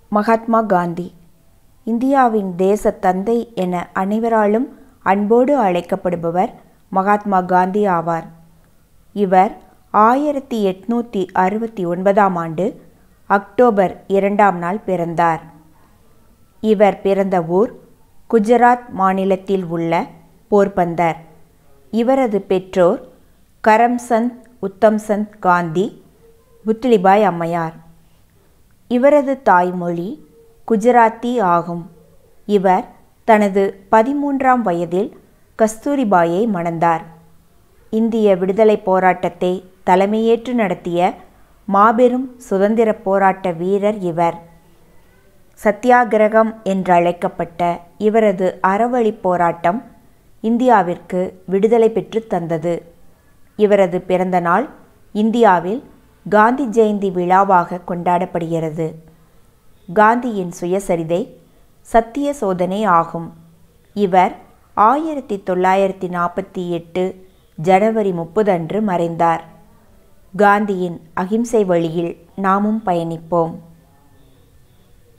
மகாத்மா காந்தி இந்தியாவின் தேச தந்தை என அனைவராலும் அன்போடு அழைக்கப்படுபவர் மகாத்மா காந்தி ஆவார் இவர் ஆயிரத்தி எட்நூற்றி அறுபத்தி ஒன்பதாம் ஆண்டு அக்டோபர் இரண்டாம் நாள் பிறந்தார் இவர் பிறந்த ஊர் குஜராத் மாநிலத்தில் உள்ள போர்பந்தர் இவரது பெற்றோர் கரம்சந்த் உத்தம்சந்த் காந்தி புத்லிபாய் அம்மையார் இவரது தாய்மொழி குஜராத்தி ஆகும் இவர் தனது பதிமூன்றாம் வயதில் கஸ்தூரிபாயை மணந்தார் இந்திய விடுதலைப் போராட்டத்தை தலைமையேற்று நடத்திய மாபெரும் சுதந்திர போராட்ட வீரர் இவர் சத்தியாகிரகம் என்றழைக்கப்பட்ட இவரது அறவழி போராட்டம் இந்தியாவிற்கு விடுதலை பெற்று தந்தது இவரது பிறந்த நாள் இந்தியாவில் காந்தி ஜெயந்தி விழாவாக கொண்டாடப்படுகிறது காந்தியின் சுயசரிதை சத்திய சோதனை ஆகும் இவர் ஆயிரத்தி தொள்ளாயிரத்தி நாற்பத்தி எட்டு ஜனவரி முப்பது அன்று மறைந்தார் காந்தியின் அகிம்சை வழியில் நாமும் பயணிப்போம்